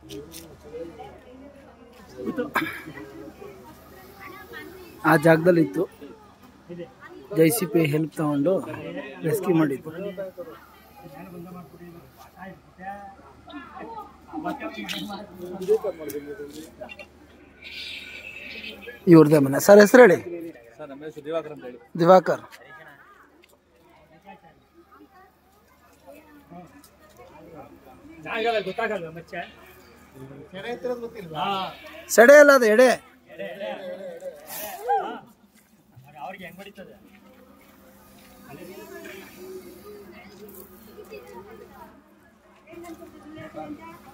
ಆ ಜಾಗದಲ್ಲಿ ಇತ್ತು ಜೈ ಸಿ ಪಿ ಹೆಲ್ಪ್ ತಗೊಂಡು ರೆಸ್ಕ್ಯೂ ಮಾಡಿದ್ದು ಇವ್ರದ್ದೇ ಮನೆ ಸರ್ ಹೆಸರು ಹೇಳಿ ಸರ್ ನಮ್ಮ ಹೆಸರು ದಿವಾಕರ್ ಅಂತ ಹೇಳಿ ದಿವಾಕರ್ ಗೊತ್ತಾಗಲ್ಲ ಮಚ್ಚೆ ಸೆಡೆ ಅಲ್ಲ ಅದು ಎಡೆ ಅವ್ರಿಗೆ ಹೆಂಗ್ ಹೊಡಿತದೆ Thank you.